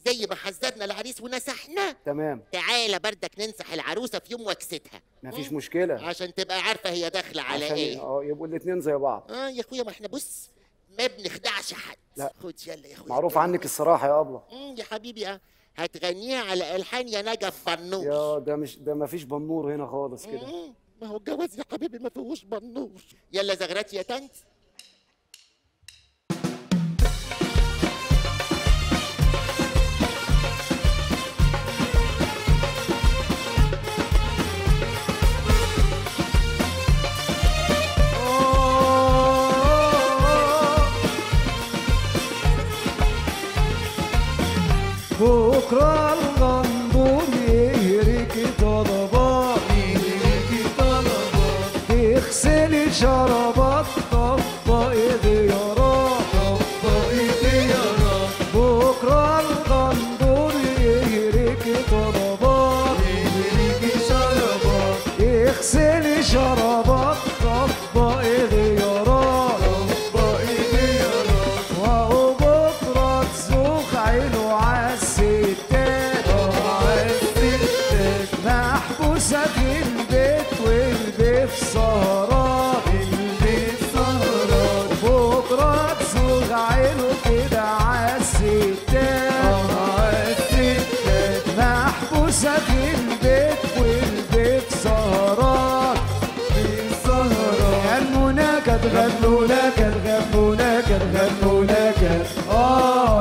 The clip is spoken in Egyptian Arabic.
زي ما حذرنا العريس ونسحناه تمام تعالى بردك ننسح العروسه في يوم وكستها مفيش مم. مشكله عشان تبقى عارفه هي داخله على عشان ايه اه يبقوا الاثنين زي بعض اه يا اخويا ما احنا بص ما بنخدعش حد لا. خد يلا يا اخويا معروف عنك الصراحه يا ابله مم، يا حبيبي اه هتغنيها على الحان يا نجف بنوش يا ده مش ده مفيش بنور هنا خالص كده مم، ما هو الجواز يا حبيبي ما فيهوش بنوش يلا زغرتي يا تنت بكرة الغندور يهرك طلبات يهرك طلبات تغسل شربات طبق ديارات طبق ديارات بكرة الغندور يهرك طلبات يهرك شربات يغسل شربات طبق ديارات طبق ديارات وهو بكرة تزوق عينه عالستات عالستات محبوسة في البيت والبيت سهرات البيت سهرات بكرة تزوق عينه كده عالستات عالستات محبوسة في البيت والبيت سهرات غنوا نكد غنوا نكد غنوا نكد غنوا نكد اه